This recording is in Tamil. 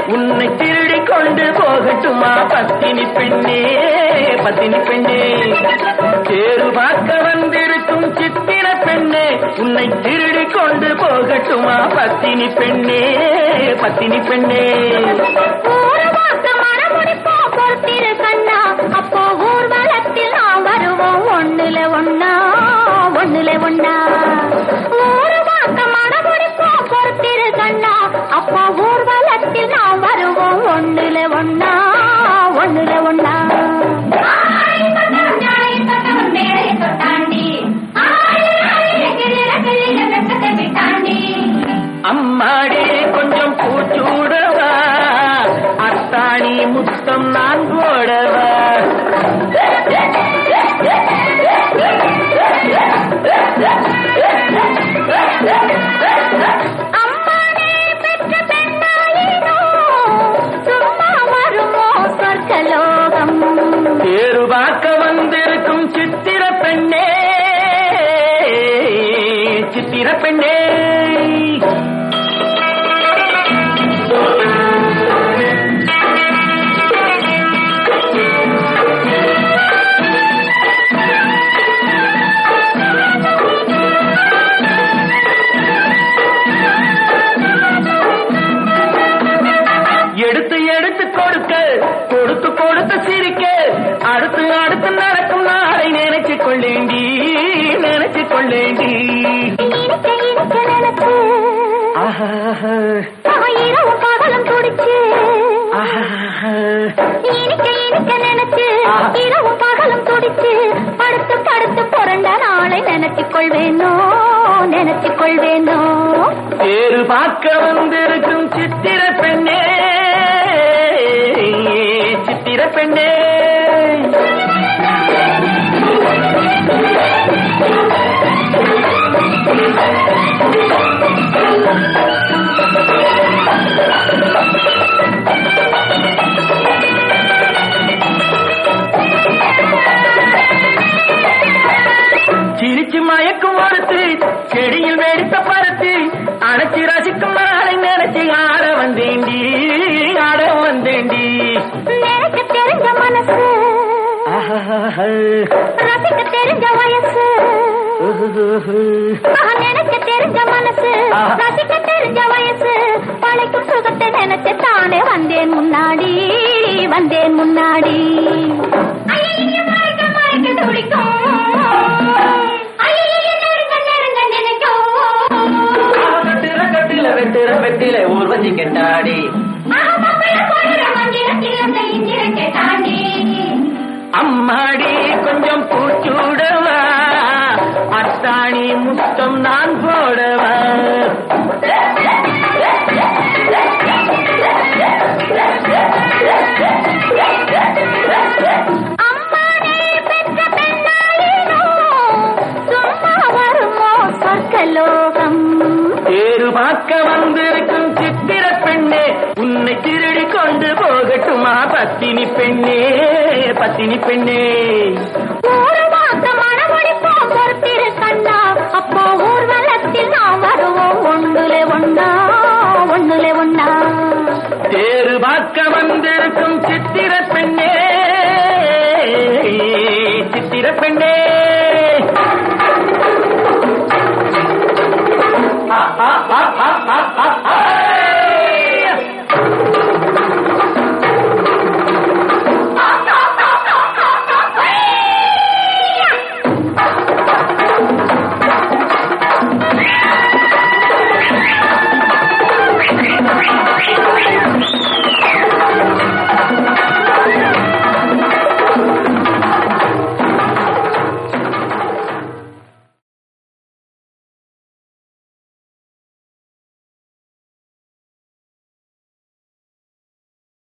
உன்னை திருடி கொண்டு போகட்டுமா பத்தினி பெண்ணே பத்தினி பெண்ணே தேரு பார்க்க வந்திருக்கும் சித்திர பெண்ணே உன்னை திருடி கொண்டு போகட்டுமா பத்தினி பெண்ணே பத்தினி பெண்ணே ஊர்வாக்க மணமுடிப்போம் பொறுத்திரு கண்ணா அப்போ ஊர்வலத்தில் நாம் வருவோம் ஒண்ணுல ஒண்ணா ஒண்ணுல ஒண்ணா ஊர்வாக்க மணமுடிப்போம் பொறுத்திரு கண்ணா அப்போ ஊர்வலத்தில் நாம் வருவோம் ஒண்ணுல ஒண்ணா ஒண்ணுல ஒண்ணா அம்மாடி கொஞ்சம் பூச்சூடவா அத்தாணி முத்தம் நான் போடவா அம்மானே பெற்ற பெண்ணாயினோ சும்மா வருமோ சொர்க்கலோகம் தேரு பார்க்க வந்திருக்கும் சித்திர பெண்ணே சித்திர பெண்ணே எடுத்து எடுத்து கொடுக்க கொடுத்து கொடுத்து சிரிக்க அடுத்து அடுத்து நடக்கும் நாளை நினைச்சு கொள்ளேண்டி நினைச்சு கொள்ளேண்டி இனிக்க இனிக்க நினைச்சு ஆஹா இரவும் பகலும் துடிச்சு ஆஹா இனிக்க இனிக்க நினைச்சு ஆஹா. இரவும் பகலும் துடிச்சு படுத்து படுத்து புரண்ட நாளை நினைச்சுக் கொள்வேனோ நினைச்சுக் கொள்வேனோ தேரு பார்க்க வந்திருக்கும் சித்திர பெண்ணே சித்திர பெண்ணே சிரிச்சு மயக்கும் ஒருத்து செடியில் வெடித்த பருத்து அணைச்சி ரசிக்கும் நாளை நினைச்சு ஆட வந்தேண்டி ஆட வந்தேண்டி நினைக்க தெரிஞ்ச மனசு ஆஹா. ரசிக்க தெரிஞ்ச வயசு நான் நினைக்க தெரிஞ்ச மனசு ஆஹா. ரசிக்க தெரிஞ்ச வயசு பழைக்கும் சுகத்தை நினைச்சு தானே வந்தேன் முன்னாடி வந்தேன் முன்னாடி ஐயையோ, மறைக்க, மறைக்க துடிக்கும். ஐயையோ, நெருங்க, நெருங்க நினைக்கும். கட்டுற கட்டில வெட்டுற வெட்டில ஊர்வசி கெட்டாடி ஆஹா, மாப்பிள்ளை போடுற மந்திரத்தில் அந்த இந்திரத்தை தாண்டி. அம்மாடி கொஞ்சம் பூச்சூடவா அத்தாணி முத்தம் நான் போடவா அம்மானே பெற்ற பெண்ணாயினோ, சும்மா வருமோ சொர்க்கலோகம் தேரு பார்க்க வந்திருக்கும் சித்திர பெண்ணே உன்னை திருடி கொண்டு போகட்டுமா பத்தினி பெண்ணே பத்தினி பெண்ணே ஒரு மாசம் மணமுடிப்போம் பொறுத்திரு கண்ணா அப்போ ஊர்வலத்தில் நாம் வருவோம் ஒண்ணுலே ஒண்ணா ஒண்ணுலே ஒண்ணா தேரு பார்க்க வந்திருக்கும் சித்திர பெண்ணே சித்திர பெண்ணே ஆ, ஆ, ஆ, ஆ, ஆ, ஆ, ஆ.